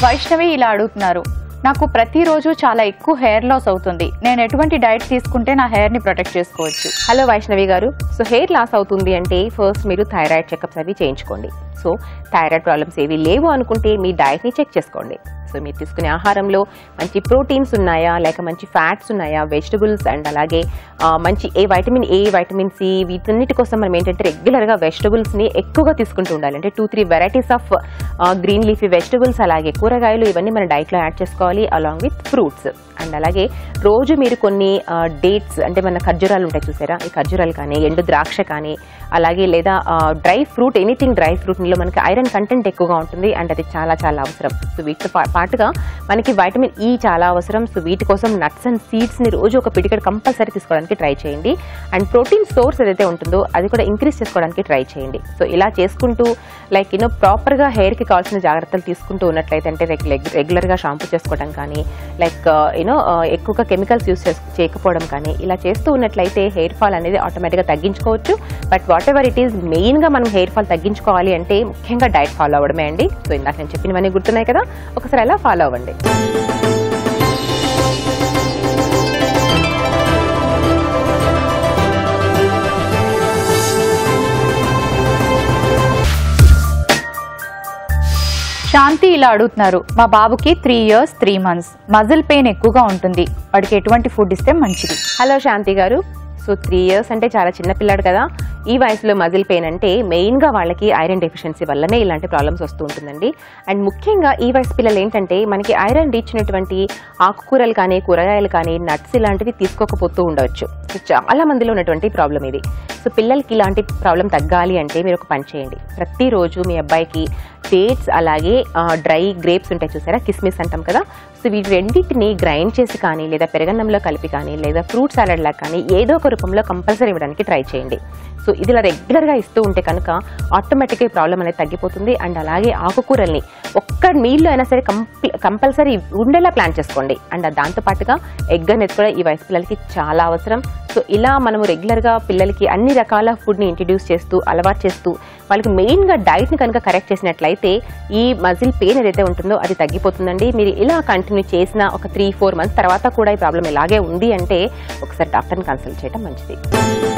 వైష్ణవి ఇలా అడుగుతున్నారు నాకు ప్రతిరోజు చాలా ఎక్కువ హెయిర్ లాస్ అవుతుంది నేను ఎటువంటి డైట్ తీసుకుంటే నా హెయిర్ ని ప్రొటెక్ట్ చేసుకోవచ్చు హలో వైష్ణవి గారు సో హెయిర్ లాస్ అవుతుంది అంటే ఫస్ట్ మీరు థైరాయిడ్ చెకప్స్ అవి చేయించుకోండి సో థైరాయిడ్ ప్రాబ్లమ్స్ ఏవి లేవు అనుకుంటే మీ డైట్ని చెక్ చేసుకోండి సో మీరు తీసుకునే ఆహారంలో మంచి ప్రోటీన్స్ ఉన్నాయా లేక మంచి ఫ్యాట్స్ ఉన్నాయా వెజిటబుల్స్ అండ్ అలాగే ఆ, మంచి A vitamin A vitamin C వీటన్నిటి కోసం మనం ఏంటంటే రెగ్యులర్గా వెజిటబుల్స్ని ఎక్కువగా తీసుకుంటూ ఉండాలి అంటే two three varieties of green leafy vegetables అలాగే కూరగాయలు ఇవన్నీ మన డైట్లో యాడ్ చేసుకోవాలి అలాంగ్ విత్ ఫ్రూట్స్ అండ్ అలాగే రోజు మీరు కొన్ని డేట్స్ అంటే మన ఖర్జూరాలు ఉంటాయి చూసారా ఈ ఖర్జూరాలు కానీ ఎండు ద్రాక్ష కానీ అలాగే లేదా డ్రై ఫ్రూట్ ఎనీథింగ్ డ్రై ఫ్రూట్లో మనకి ఐరన్ కంటెంట్ ఎక్కువగా ఉంటుంది అండ్ అది చాలా చాలా అవసరం సో వీటితో పా- పాటుగా మనకి వైటమిన్ ఈ చాలా అవసరం సో వీటి కోసం నట్స్ అండ్ సీడ్స్ని రోజు ఒక పిడికడ కంపల్సరీ తీసుకోవడానికి ట్రై చేయండి అండ్ ప్రోటీన్ సోర్స్ ఏదైతే ఉంటుందో అది కూడా ఇంక్రీజ్ చేసుకోవడానికి ట్రై చేయండి సో ఇలా చేసుకుంటూ లైక్ యూనో ప్రాపర్గా హెయిర్కి కావాల్సిన జాగ్రత్తలు తీసుకుంటూ ఉన్నట్లయితే అంటే రెగ్- రెగ్యులర్గా షాంపూ చేసుకోవడం కానీ లైక్ యూనో ఎక్కువగా కెమికల్స్ యూస్ చేయకపోవడం కానీ ఇలా చేస్తూ ఉన్నట్లయితే హెయిర్ ఫాల్ అనేది ఆటోమేటిక్గా తగ్గించుకోవచ్చు but whatever it is మెయిన్గా మనం హెయిర్ ఫాల్ తగ్గించుకోవాలి అంటే ముఖ్యంగా డైట్ ఫాలో అవ్వడమే అండి సో ఇందాక నేను చెప్పినవన్నీ గుర్తున్నాయి కదా ఒకసారి అలా ఫాలో అవ్వండి శాంతి ఇలా అడుగుతున్నారు మా బాబుకి three years three months muscle pain ఎక్కువగా ఉంటుంది వాడికి ఎటువంటి ఫుడ్ ఇస్తే మంచిది హలో శాంతి గారు సో త్రీ ఇయర్స్ అంటే చాలా చిన్న పిల్లాడు కదా ఈ వయసులో మజిల్ పెయిన్ అంటే మెయిన్గా వాళ్ళకి ఐరన్ డెఫిషియన్సీ వల్లనే ఇలాంటి ప్రాబ్లమ్స్ వస్తూ ఉంటుందండి అండ్ ముఖ్యంగా ఈ వయసు పిల్లలు ఏంటంటే మనకి ఐరన్ రీచ్ ఉన్నటువంటి ఆకుకూరలు కానీ కూరగాయలు కానీ నట్స్ ఇలాంటివి తీసుకోకపోతూ ఉండవచ్చు సో చాలా మందిలో ఉన్నటువంటి ప్రాబ్లం ఇది సో పిల్లలకి ఇలాంటి ప్రాబ్లం తగ్గాలి అంటే మీరు ఒక పని చేయండి ప్రతిరోజు మీ అబ్బాయికి డేట్స్ అలాగే డ్రై గ్రేప్స్ ఉంటాయి చూసారా కిస్మిస్ అంటాం కదా సో వీటి రెండింటిని గ్రైండ్ చేసి కానీ లేదా పెరగన్నంలో కలిపి కానీ లేదా ఫ్రూట్ సాలడ్ లా కానీ ఏదో ఒక రూపంలో కంపల్సరీ ఇవ్వడానికి ట్రై చేయండి సో ఇది ఇలా రెగ్యులర్గా ఇస్తూ ఉంటే కనుక ఆటోమేటిక్గా ఈ ప్రాబ్లం అనేది తగ్గిపోతుంది అండ్ అలాగే ఆకుకూరల్ని ఒక్క మీల్లో అయినా సరే కంపల్ కంపల్సరీ ఉండేలా ప్లాన్ చేసుకోండి అండ్ దాంతో పాటుగా ఎగ్ అనేది కూడా ఈ వయసు పిల్లలకి చాలా అవసరం సో ఇలా మనము రెగ్యులర్గా పిల్లలకి అన్ని రకాల ఫుడ్ని ఇంట్రడ్యూస్ చేస్తూ అలవాటు చేస్తూ వాళ్ళకి మెయిన్గా డైట్ని కనుక కరెక్ట్ చేసినట్లయితే ఈ మజిల్ పెయిన్ ఏదైతే ఉంటుందో అది తగ్గిపోతుందండి మీరు ఇలా కంటిన్యూ చేసిన ఒక త్రీ ఫోర్ మంత్స్ తర్వాత కూడా ఈ ప్రాబ్లం ఇలాగే ఉంది అంటే ఒకసారి డాక్టర్ని కన్సల్ట్ చేయడం మంచిది